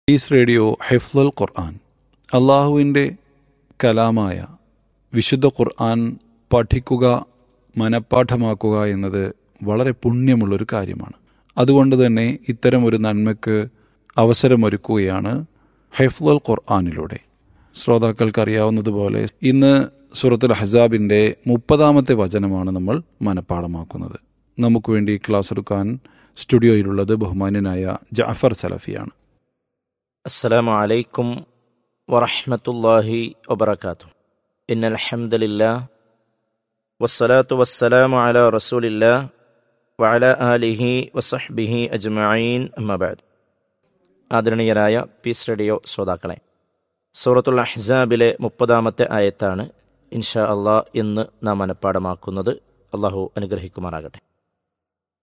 is radio ഹെഫ്ലുൽ ഖുർആൻ അള്ളാഹുവിൻ്റെ കലാമായ വിശുദ്ധ ഖുർആൻ പഠിക്കുക മനഃപ്പാഠമാക്കുക എന്നത് വളരെ പുണ്യമുള്ളൊരു കാര്യമാണ് അതുകൊണ്ട് തന്നെ ഇത്തരം ഒരു നന്മയ്ക്ക് അവസരമൊരുക്കുകയാണ് ഹെഫ്ലുൽ ഖുർആാനിലൂടെ ശ്രോതാക്കൾക്കറിയാവുന്നതുപോലെ ഇന്ന് സൂറത്തുൽ ഹസാബിൻ്റെ മുപ്പതാമത്തെ വചനമാണ് നമ്മൾ മനഃപ്പാഠമാക്കുന്നത് നമുക്ക് വേണ്ടി ക്ലാസ് എടുക്കാൻ സ്റ്റുഡിയോയിലുള്ളത് ബഹുമാന്യനായ ജാഫർ സലഫിയാണ് السلام عليكم ورحمة الله وبركاته إن الحمد لله والصلاة والسلام على رسول الله وعلى آله وصحبه أجمعين أما بعد ആദരണീയരായ പീസ് റേഡിയോ ശ്രോതാക്കളെ സൂറത്തുൽ അഹ്സാബിലെ മുപ്പതാമത്തെ ആയത്താണ് ഇൻഷാ അള്ളാഹ് ഇന്ന് നാം മനഃപ്പാടമാക്കുന്നത് അള്ളാഹു അനുഗ്രഹിക്കുമാറാകട്ടെ